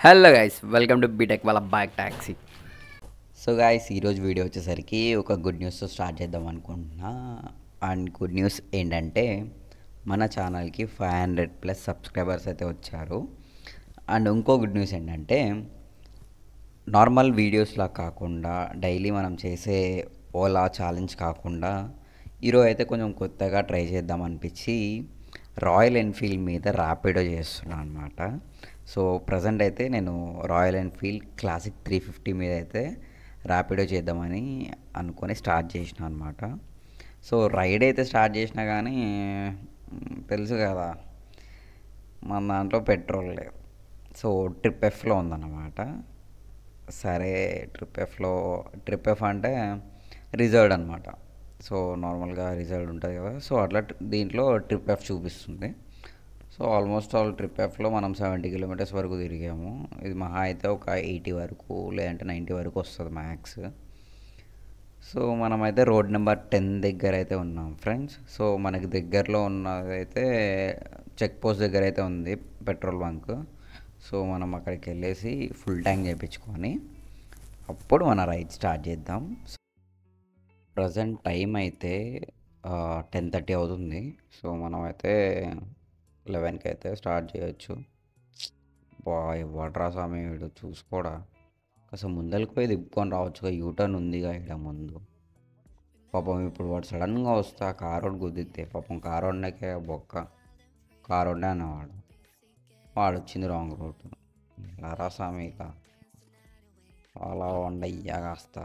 Hello guys welcome to BTech వాళ్ళ bike taxi so guys ఈరోజు video వచ్చేసరికి ఒక గుడ్ న్యూస్తో స్టార్ట్ చేద్దాం అనుకుంటున్నా అండ్ గుడ్ న్యూస్ ఏంటంటే మన ఛానల్కి ఫైవ్ హండ్రెడ్ ప్లస్ సబ్స్క్రైబర్స్ అయితే వచ్చారు అండ్ ఇంకో గుడ్ న్యూస్ ఏంటంటే నార్మల్ వీడియోస్లా కాకుండా డైలీ మనం చేసే ఓలా ఛాలెంజ్ కాకుండా ఈరోజు అయితే కొంచెం కొత్తగా ట్రై చేద్దాం అనిపించి రాయల్ ఎన్ఫీల్డ్ మీద ర్యాపిడో చేస్తున్నాను అనమాట సో ప్రజెంట్ అయితే నేను Royal Enfield classic three fifty మీద అయితే ర్యాపిడో చేద్దామని అనుకొని స్టార్ట్ చేసిన అనమాట సో రైడ్ అయితే స్టార్ట్ చేసినా కానీ మ్, తెలుసు కదా మన దాంట్లో పెట్రోల్ లేదు సో ట్రిప్ ఎఫ్లో ఉందన్నమాట సరే ట్రిప్ ఎఫ్లో ట్రిప్ ఎఫ్ అంటే రిజర్వ్డ్ అనమాట సో నార్మల్గా రిజర్వ్డ్ ఉంటుంది కదా సో అట్లా ట్- దీంట్లో ట్రిప్ ఎఫ్ చూపిస్తుంది సో ఆల్మోస్ట్ ఆల్ ట్రిప్ ఎఫ్లో మనం సెవెంటీ కిలోమీటర్స్ వరకు తిరిగాము ఇది మహా అయితే ఒక ఎయిటీ వరకు లేదంటే నైంటీ వరకు వస్తుంది మ్యాక్స్ సో మనమైతే రోడ్ నెంబర్ టెన్ దగ్గర అయితే ఉన్నాం ఫ్రెండ్స్ సో మనకి దగ్గరలో ఉన్నదైతే చెక్ పోస్ట్ దగ్గర అయితే ఉంది పెట్రోల్ బంక్ సో మనం అక్కడికి వెళ్ళేసి ఫుల్ ట్యాంక్ చేయించుకొని అప్పుడు మన రైడ్ స్టార్ట్ చేద్దాం ప్రజెంట్ టైం అయితే టెన్ థర్టీ అవుతుంది సో మనం అయితే లెవెన్కి అయితే స్టార్ట్ చేయొచ్చు బా ఇవ్వడరా స్వామి వీడు చూసుకోడా అసలు ముందరికి పోయి దిప్పుకొని రావచ్చుగా యూటర్న్ ఉందిగా ఇక్కడ ముందు పాపం ఇప్పుడు వాడు సడన్గా వస్తా కారోడ్ కుదిరితే పాపం కారోడ్నకే బొక్క కారోడ్నే అనేవాడు వాడు వచ్చింది రాంగ్ రూట్ లారా స్వామి ఇక అలా వండయ్యా కాస్త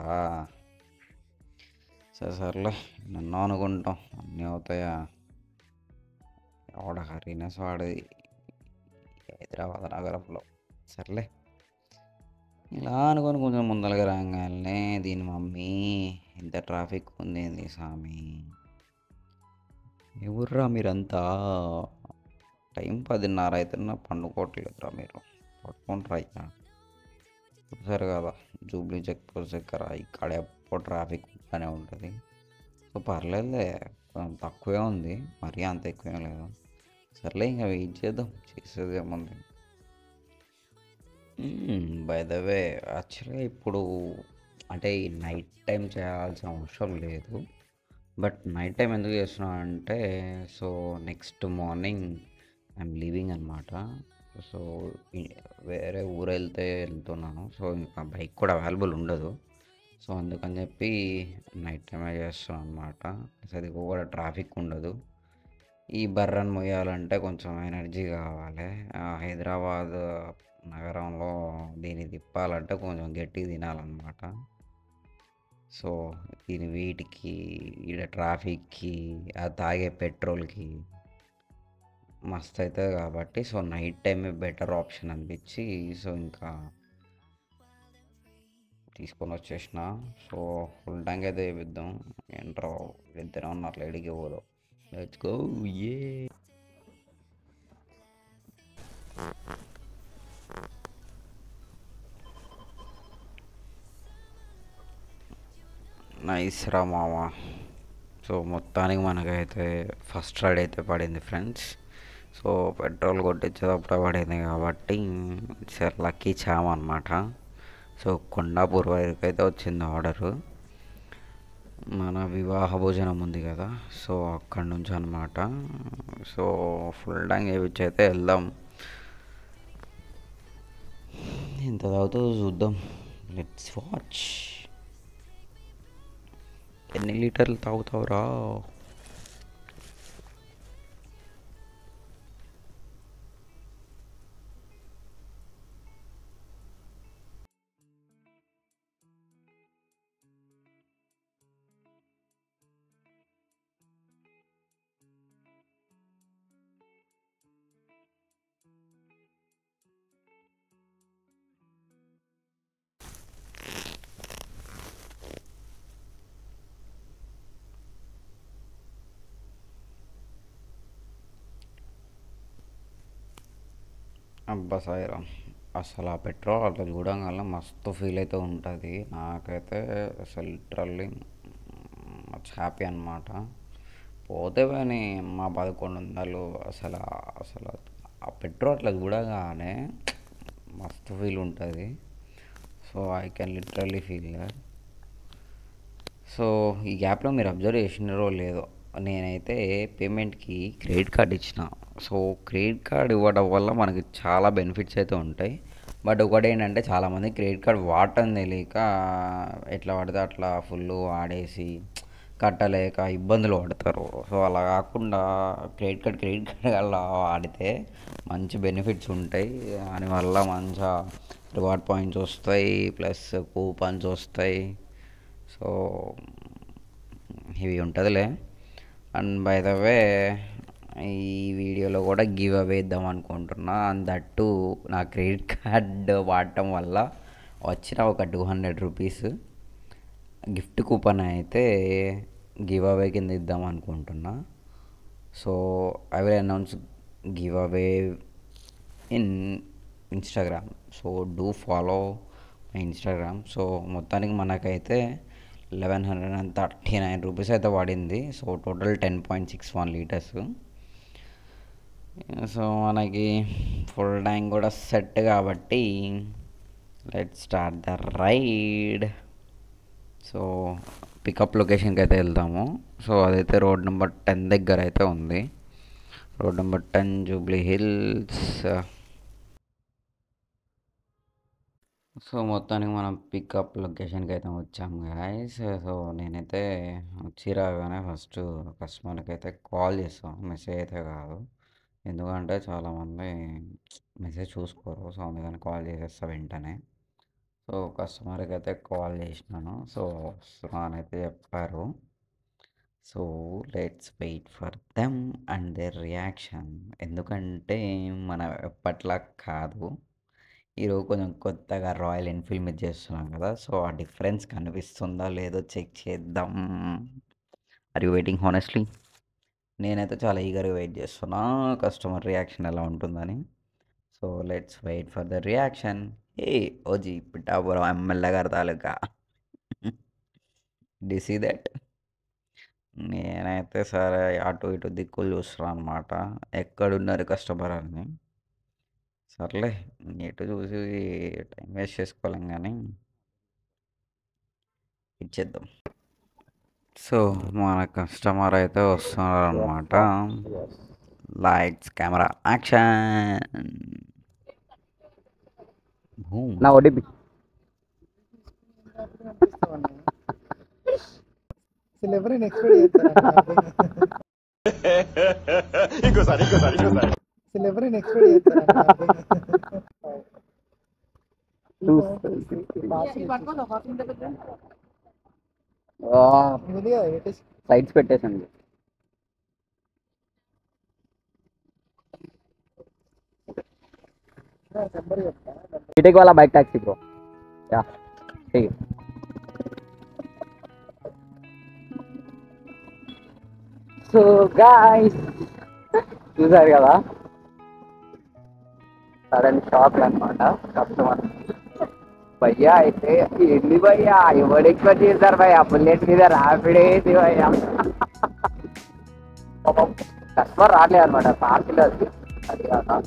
సరే సర్లే నన్ను అనుకుంటాం అన్నీ అవుతాయా ఎవడ హరీనెస్ వాడిది హైదరాబాద్ నగరంలో సర్లే ఇలా అనుకొని కొంచెం ముందరగా రాగానే దీని మమ్మీ ఇంత ట్రాఫిక్ ఉంది ఏంది స్వామి ఎవర్రా మీరంతా టైం పదిన్నర అవుతున్నా పండుకోవట్లేదురా మీరు పట్టుకుంటారా అయ్యా సరే కదా జూబ్లీ చెక్ పోస్ట్ దగ్గర ఇక్కడ ఎప్పుడు ట్రాఫిక్ బాగానే ఉంటుంది సో పర్లేదులే కొంచెం తక్కువే ఉంది మరీ అంత ఎక్కువేం లేదు సర్లే ఇంకా వెయిట్ చేద్దాం చేసేది ఏముంది బై ద వే యాక్చువల్గా ఇప్పుడు అంటే ఈ నైట్ టైం చేయాల్సిన అవసరం లేదు బట్ నైట్ టైం ఎందుకు చేస్తున్నా అంటే so next morning I'm leaving అనమాట సో ఈ- వేరే ఊరు వెళ్తే వెళ్తున్నాను సో ఇంకా బైక్ కూడా అవైలబుల్ ఉండదు సో అందుకని చెప్పి నైట్ టైమే చేస్తాను అనమాట అది కూడా ట్రాఫిక్ ఉండదు ఈ బర్రను మొయ్యాలంటే కొంచెం ఎనర్జీ కావాలి ఆ హైదరాబాద్ నగరంలో దీన్ని తిప్పాలంటే కొంచెం గట్టిగా తినాలన్నమాట సో దీని వీటికి ఈడ ట్రాఫిక్కి ఆ తాగే పెట్రోల్కి మస్తు అవుతుంది కాబట్టి సో నైట్ టైమే బెటర్ ఆప్షన్ అనిపించి సో ఇంకా తీసుకొని వచ్చేసిన సో ఫుల్ ట్యాంక్ అయితే వేపిద్దాం ఏంట్రో ఇద్దరే ఉన్నారు లేడీకి పోదాం లెట్స్ గో ఏ నైస్ రా మామ సో మొత్తానికి మనకైతే ఫస్ట్ రైడ్ అయితే పడింది ఫ్రెండ్స్ సో పెట్రోల్ కొట్టించేటప్పుడు పడింది కాబట్టి సార్ లక్కీ చామ్ అనమాట సో కొండాపూర్ వరకు అయితే వచ్చింది ఆర్డరు మన వివాహ భోజనం ఉంది కదా సో అక్కడి నుంచి అనమాట సో ఫుల్ ట్యాంక్ చేయించి అయితే వెళ్దాం ఎంత తాగుతుందో చూద్దాం లెట్స్ వాచ్ ఎన్ని లీటర్లు తాగుతావురా అబ్బా సాయిరామ్ అసలు ఆ పెట్రోల్ అట్లా చూడగానే మస్తు ఫీల్ అయితే ఉంటుంది నాకైతే అసలు లిటరల్లీ మచ్ హ్యాపీ అనమాట పోతే కానీ మా పదకొండు వందలు అసలు అసలు ఆ పెట్రోల్ అట్లా చూడగానే మస్తు మస్తు ఫీల్ ఉంటుంది so I can literally feel that so ఈ గ్యాప్లో మీరు అబ్జర్వ్ చేసినారో లేదో నేనైతే పేమెంట్కి క్రెడిట్ కార్డ్ ఇచ్చిన సో క్రెడిట్ కార్డ్ ఇవ్వడం వల్ల మనకి చాలా బెనిఫిట్స్ అయితే ఉంటాయి బట్ ఒకటి ఏంటంటే చాలామంది క్రెడిట్ కార్డ్ వాడటం తెలియక ఎట్లా పడితే అట్లా ఫుల్ వాడేసి కట్టలేక ఇబ్బందులు పడతారు సో అలా కాకుండా క్రెడిట్ కార్డ్ క్రెడిట్ కార్డ్ అలా వాడితే మంచి బెనిఫిట్స్ ఉంటాయి దానివల్ల మంచిగా రివార్డ్ పాయింట్స్ వస్తాయి ప్లస్ కూపన్స్ వస్తాయి సో ఇవి ఉంటుందిలే అండ్ బై ద వే ఈ వీడియోలో కూడా గివ్ అవే ఇద్దాం అనుకుంటున్నా అండ్ దట్టు నా క్రెడిట్ కార్డ్ వాడటం వల్ల వచ్చిన ఒక two hundred rupees gift coupon అయితే గివ్ అవే కింద ఇద్దాం అనుకుంటున్నా so I will announce give away in Instagram so do follow my Instagram so మొత్తానికి మనకైతే eleven hundred and thirty nine rupees అయితే పడింది so total ten point six one litres so మనకి full tank కూడా set కాబట్టి let start the ride so pickup లొకేషన్కి అయితే వెళ్తాము సో అదైతే రోడ్ నెంబర్ టెన్ దగ్గర అయితే ఉంది road number ten Jubilee Hills so మొత్తానికి మనం పికప్ లొకేషన్కి అయితే వచ్చాము గాయస్ సో నేనైతే వచ్చి రాగానే ఫస్ట్ కస్టమర్కి అయితే కాల్ చేస్తాం మెసేజ్ అయితే కాదు ఎందుకంటే చాలామంది మెసేజ్ చూసుకోరు సో అందుకని కాల్ చేసేస్తా వెంటనే సో కస్టమర్కి అయితే కాల్ చేసినాను సో వస్తున్నాను అయితే చెప్పారు so let's wait for them and their reaction ఎందుకంటే మన ఎప్పట్లా కాదు ఈరోజు కొంచెం కొత్తగా రాయల్ ఎన్ఫీల్డ్ మీద చేస్తున్నాం కదా సో ఆ డిఫరెన్స్ కనిపిస్తుందా లేదో చెక్ చేద్దాం ఆర్ యూ వెయిటింగ్ హానెస్ట్లీ నేనైతే చాలా ఈగర్గా వెయిట్ చేస్తున్నా కస్టమర్ రియాక్షన్ ఎలా ఉంటుందని so let's wait for the reaction ఏ ఓజీ పిఠాపురం ఎమ్మెల్యే గారి తాలూకా డిసీ దట్ నేనైతే సరే అటు ఇటు దిక్కులు చూస్తున్నాను అనమాట ఎక్కడున్నారు కస్టమర్ అని సర్లే ఎటు చూసి టైం వేస్ట్ చేసుకోలేం కానీ ఇచ్చేద్దాం సో మన కస్టమర్ అయితే వస్తున్నారు అనమాట లైట్స్ కెమెరా యాక్షన్ భూమ్ నా ఓటీపీ అసలు ఎవరైనా ఎక్స్పెక్ట్ చేస్తారా ఇంకోసారి ఇంకోసారి ఇంకోసారి అసలు ఎవరైనా ఎక్స్పెక్ట్ చేస్తారా ఉంది కదా పెట్టేసి సైట్స్ పెట్టేసండి నెంబర్ చెప్తా బీటెక్ వాళ్ళ బైక్ టాక్సీ బ్రో యా ठीक సో గాయస్ చూసారు కదా సడన్ షాక్ అనమాట కస్టమర్ భయ్యా అయితే ఏంది భయ్యా ఎవడు ఎక్కువ చేశారు భయ్యా బుల్లెట్ మీద ర్యాపిడ్ ఏంది భయ్యా కస్టమర్ రావట్లేదు అనమాట పార్టీలో అది అది కాక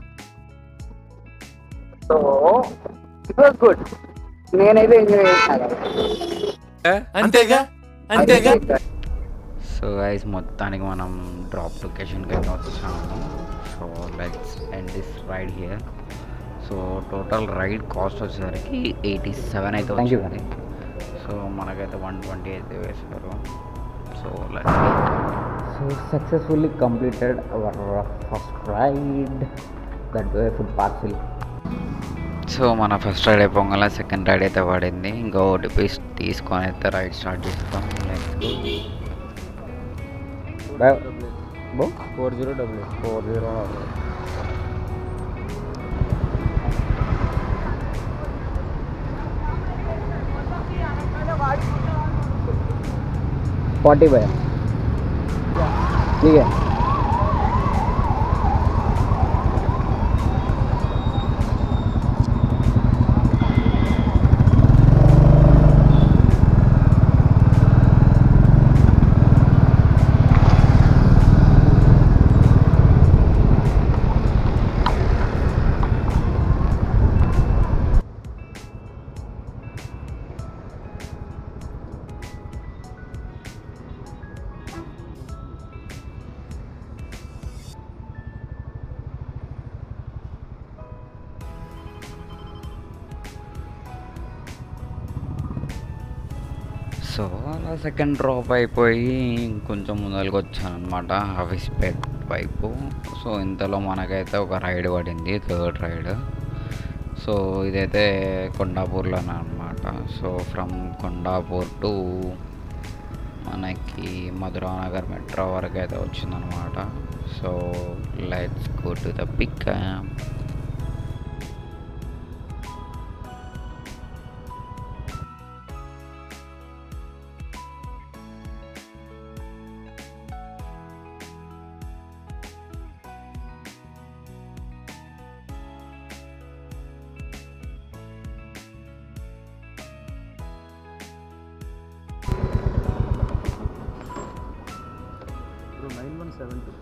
సో ఇట్ వాస్ గుడ్ నేనైతే ఎంజాయ్ చేసిన అంతేగా అంతేగా సో గైస్ మొత్తానికి మనం డ్రాప్ లొకేషన్కి అయితే వచ్చాము so let's end this ride here so total ride cost వచ్చేసరికి ఎయిటీ సెవెన్ అయితే Thank you. వచ్చింది సో మనకైతే వన్ ట్వంటీ అయితే వేశారు so so successfully completed our first ride that way food parcel so మన ఫస్ట్ రైడ్ అయిపోగానే second ride అయితే పడింది ఇంకా ఒకటి పీస్ తీసుకొని అయితే రైడ్ స్టార్ట్ చేస్తాం four zero W four zero forty भैया ठीक है సో అలా సెకండ్ డ్రాప్ అయిపోయి ఇంకొంచెం ముందరికి వచ్చాను అనమాట హఫీస్పేట్ వైపు సో ఇంతలో మనకైతే ఒక రైడ్ పడింది థర్డ్ రైడ్ సో ఇదైతే కొండాపూర్లోనే అనమాట సో ఫ్రమ్ కొండాపూర్ టు మనకి మధురానగర్ మెట్రో వరకు అయితే వచ్చిందనమాట so let's go to the pick nine one seven two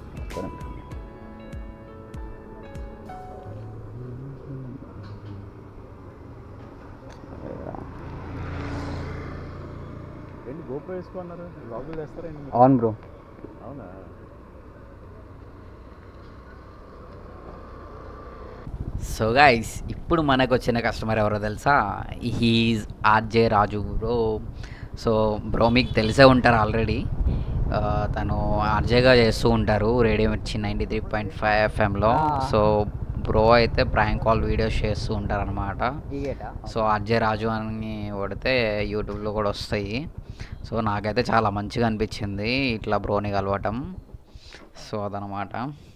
ఏంటి గోప్రో వేసుకున్నారు లాగులు వేస్తారా ఏంటి అవును బ్రో అవునా సో గైస్ ఇప్పుడు మనకు వచ్చిన కస్టమర్ ఎవరో తెలుసా he's RJ Raju bro so bro మీకు తెలిసే ఉంటారు ఆల్రెడీ తను ఆర్జేగా చేస్తూ ఉంటారు radio Mirchi ninety three point five ఎఫ్ఎంలో సో బ్రో అయితే ప్రాంక్ కాల్ వీడియోస్ చేస్తూ ఉంటారు అనమాట సో ఆర్జే రాజు అని కొడితే యూట్యూబ్లో కూడా వస్తాయి సో నాకైతే చాలా మంచిగా అనిపించింది ఇట్లా బ్రోని కలవటం సో అదనమాట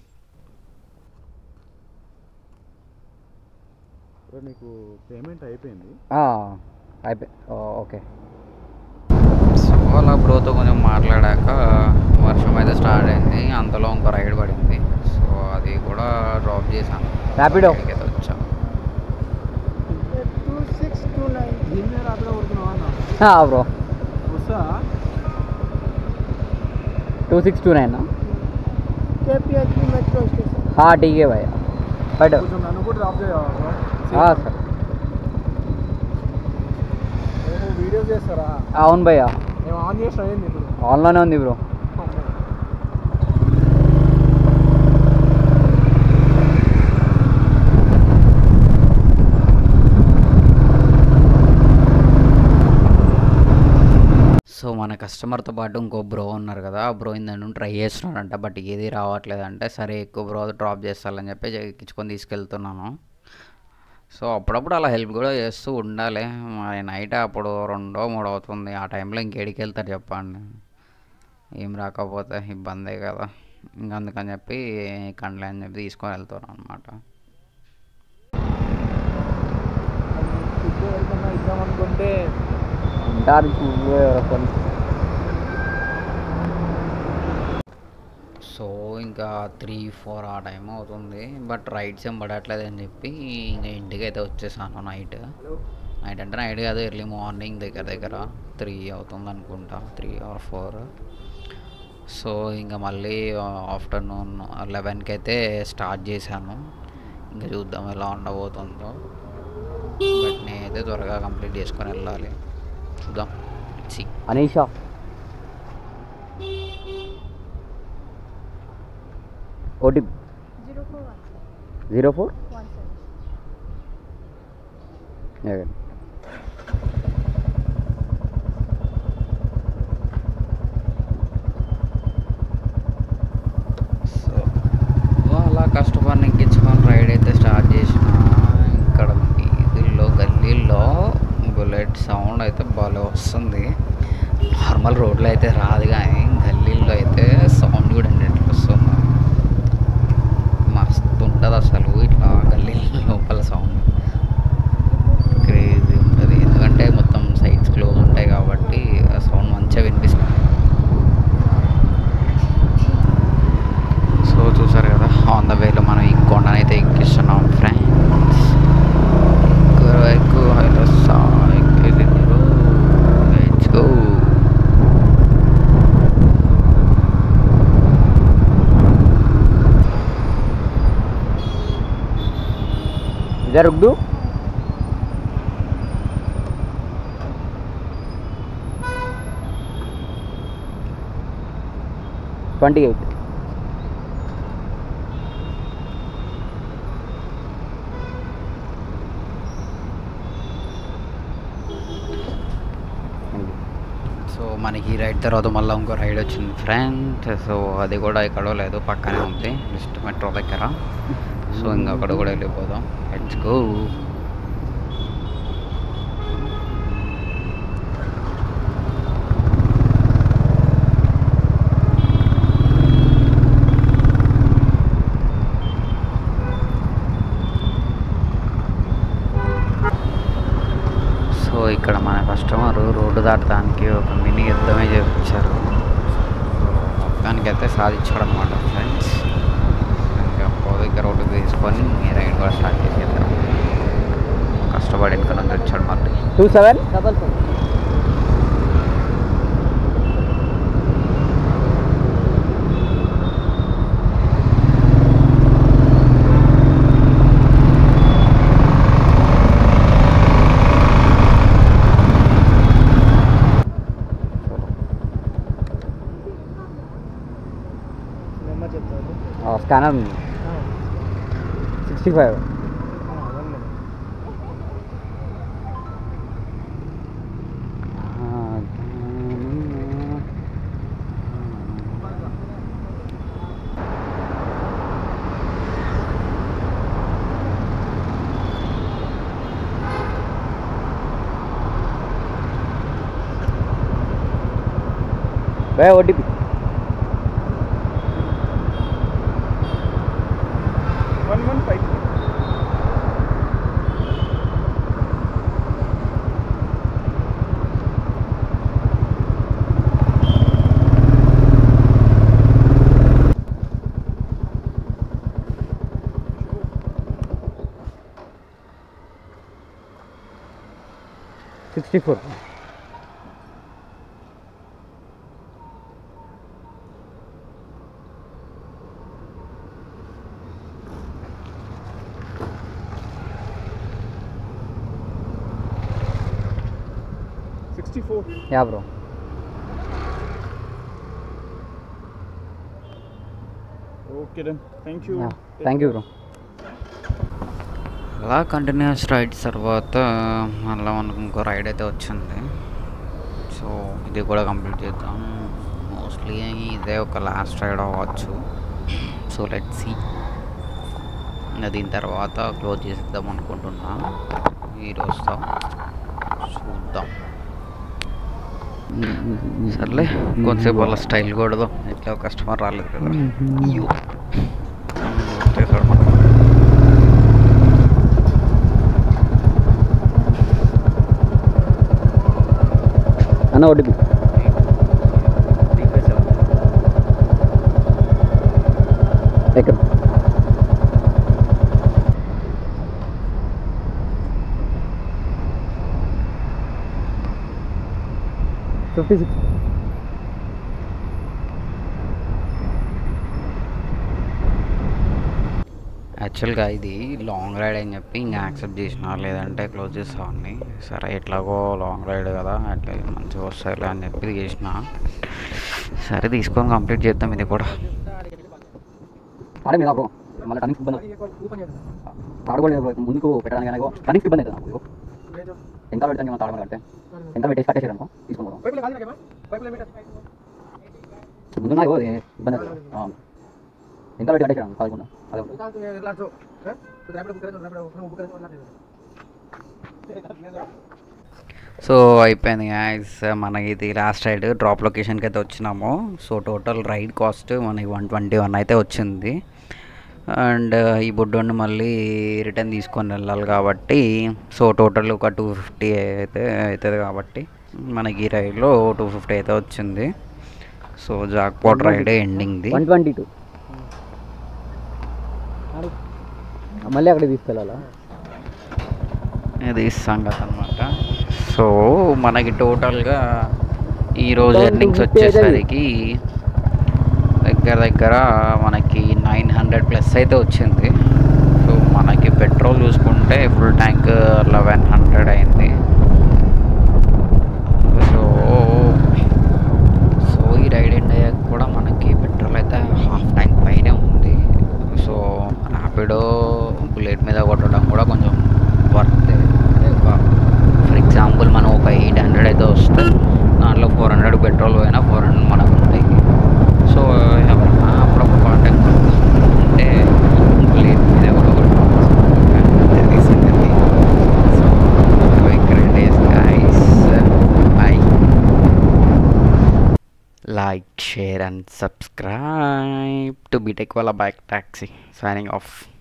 బ్రో నీకు పేమెంట్ అయిపోయింది అయిపోయి ఓకే సో అలా బ్రోతో కొంచెం మాట్లాడాక వర్షం అయితే స్టార్ట్ అయింది అంతలో ఇంకో రైడ్ పడింది సో అది కూడా డ్రాప్ చేశాను Rapido. ఇక్కడికి అయితే వచ్చాం టూ సిక్స్ టూ నైన్ దీన్ని రాత్రి కొడుతున్నావా అన్న బ్రో వస్తా two six two nine KPHB metro station हाँ ठीक है भैया बट కొంచెం నన్ను కూడా డ్రాప్ చేయవా हाँ सर ఓహో వీడియోస్ చేస్తారా అవును భయ్యా మేము ఆన్ చేసిన అయ్యింది ఇప్పుడు ఆన్లోనే ఉంది బ్రో సో మన కస్టమర్తో పాటు ఇంకో బ్రో ఉన్నారు కదా ఆ బ్రో ఇందని ట్రై చేస్తున్నాడంట బట్ ఏది రావట్లేదంటే సరే ఎక్కువ బ్రో డ్రాప్ చేస్తారని చెప్పి ఎక్కించుకొని తీసుకెళ్తున్నాను సో అప్పుడప్పుడు అలా హెల్ప్ కూడా చేస్తూ ఉండాలి మరి నైట్ అప్పుడు రెండో మూడో అవుతుంది ఆ టైంలో ఇంకేడికి వెళ్తారు చెప్పండి ఏం రాకపోతే ఇబ్బందే కదా ఇంకా అందుకని చెప్పి కండ్లే అని చెప్పి తీసుకొని వెళ్తున్నాను అనమాట ఫుడ్ ఎవరికన్నా ఇద్దాం అనుకుంటే ఉంటారు చూడు అసలు సో ఇంకా త్రీ ఫోర్ ఆ టైం అవుతుంది బట్ రైడ్స్ ఏం పడట్లేదు అని చెప్పి ఇంకా ఇంటికి అయితే వచ్చేసాను నైట్ నైట్ అంటే నైట్ కాదు ఎర్లీ మార్నింగ్ దగ్గర దగ్గర త్రీ అవుతుంది అనుకుంటా త్రీ ఆర్ ఫోర్ సో ఇంకా మళ్ళీ ఆఫ్టర్నూన్ లెవెన్కి అయితే స్టార్ట్ చేశాను ఇంకా చూద్దాం ఎలా ఉండబోతుందో బట్ నేనైతే త్వరగా కంప్లీట్ చేసుకొని వెళ్ళాలి చూద్దాం సి Anisha OTP zero four one zero four one seven so అలా కష్టపడి ఎక్కించుకొని రైడ్ అయితే స్టార్ట్ చేసిన ఇక్కడ వీధుల్లో గల్లీల్లో బుల్లెట్ సౌండ్ అయితే భలే వస్తుంది నార్మల్ రోడ్లో అయితే రాదు కానీ గల్లీల్లో అయితే సౌండ్ కూడా ఎట్లా వస్తుంది మస్తు ఉంటుంది అసలు ఇట్లా గల్లీ లోపల సౌండ్ క్రేజీ ఉంటుంది ఎందుకంటే మొత్తం సైడ్స్ క్లోజ్ ఉంటాయి కాబట్టి ఆ సౌండ్ మంచిగా వినిపిస్తుంది సో చూసారు కదా ఆన్ ద వేలో మనం ఈ కొండనైతే ఎక్కిస్తున్నాం ఫ్రెండ్స్ ఎక్కువ ఎక్కువ హైలస్సా ఎక్కేది మీరు లెట్స్ గో इधर रुक दो ट्वेंटी एट సో మనకి ఈ రైడ్ తర్వాత మళ్ళీ ఇంకో రైడ్ వచ్చింది ఫ్రెండ్ సో అది కూడా ఎక్కడో లేదు పక్కనే ఉంది జస్ట్ మెట్రో దగ్గర సో ఇంకా అక్కడ కూడా వెళ్ళిపోదాం లెట్స్ గో సో ఇక్కడ మన కస్టమర్ రోడ్డు దాటడానికి ఒక మినీ యుద్ధమే చేయించారు సో మొత్తానికి అయితే సాధించాడు అనమాట ఫ్రెండ్స్ ఇంకా పోదిక రోడ్డు తీసుకొని రైడ్ కూడా స్టార్ట్ చేసేద్దాం కష్టపడి ఇంకా నుంచి వచ్చాడు మళ్ళీ two seven double five number చెప్తారు స్కానర్ సిక్స్టీ ఫైవ్ భయ OTP one one five sixty four sixty four yeah bro okay done thank you thank you bro అలా కంటిన్యూస్ రైడ్స్ తర్వాత మళ్ళీ మనకు ఇంకో రైడ్ అయితే వచ్చింది సో ఇది కూడా కంప్లీట్ చేద్దాం మోస్ట్లీ ఇదే ఒక లాస్ట్ రైడ్ అవ్వచ్చు సో లెట్ సి ఇంకా దీని తర్వాత క్లోజ్ చేసేద్దాం అనుకుంటున్నా ఈ రోజుతో చూద్దాం సర్లే కొంతసేపు వాళ్ళ స్టైల్ కూడదు ఎట్లా కస్టమర్ రాలేదు కదా అయ్యో. చేశాడు మనం అన్న ఓటీపీ ఎక్కడ ఫిఫ్టీ సిక్స్ యాక్చువల్గా ఇది లాంగ్ రైడ్ అని చెప్పి ఇంకా యాక్సెప్ట్ చేసిన లేదంటే క్లోజ్ చేస్తామని సరే ఎట్లాగో లాంగ్ రైడ్ కదా అట్లా మంచిగా వస్తాయిలే అని చెప్పి చేసిన సరే తీసుకొని కంప్లీట్ చేద్దాం ఇది కూడా ఆడే మీద బ్రో మళ్ళీ టర్నింగ్ ఇబ్బంది తాడుకోలేదు ముందుకు పెట్టడానికి కానీ టర్నింగ్ ఇబ్బంది అవుతుంది నాకు ఎంత పెడతాను మనం తాడుకోవాలి అంటే ఎంత పెట్టేసి కట్టేసాను తీసుకున్నాను ముందు నాకు అది ఇబ్బంది అవుతుంది ఆ. ఎంత పెట్టి కట్టేసాను తాడుకున్నా అదే ఉంటుంది. సో అయిపోయింది గాయస్ మనకి ఇది లాస్ట్ రైడ్ డ్రాప్ లొకేషన్కి అయితే వచ్చినాము సో టోటల్ రైడ్ కాస్ట్ మనకి వన్ ట్వంటీ వన్ అయితే వచ్చింది అండ్ ఈ బుడ్డోని మళ్ళీ రిటర్న్ తీసుకొని వెళ్ళాలి కాబట్టి సో టోటల్ ఒక టూ ఫిఫ్టీ అయితే అవుతుంది కాబట్టి మనకి ఈ రైడ్లో టూ ఫిఫ్టీ అయితే వచ్చింది సో జాక్పాట్ రైడ్ ఎండింగ్ది వన్ ట్వంటీ టూ మళ్ళీ అక్కడ తీసుకెళ్ళాలా ఇది సంగతి అనమాట సో మనకి టోటల్గా ఈరోజు ఎర్నింగ్స్ వచ్చేసరికి దగ్గర దగ్గర మనకి నైన్ హండ్రెడ్ ప్లస్ అయితే వచ్చింది సో మనకి పెట్రోల్ చూసుకుంటే ఫుల్ ట్యాంక్ లెవెన్ హండ్రెడ్ అయింది సో సో ఈ రైడ్ ఎండ్ అయ్యాక కూడా మనకి పెట్రోల్ అయితే హాఫ్ ట్యాంక్ పైనే ఉంది సో ర్యాపిడో బుల్లెట్ మీద కొట్టడం కూడా కొంచెం వర్త్ ఫర్ ఎగ్జాంపుల్ మనం ఒక ఎయిట్ హండ్రెడ్ అయితే వస్తే దాంట్లో four hundred like share and subscribe to btech wala bike taxi signing off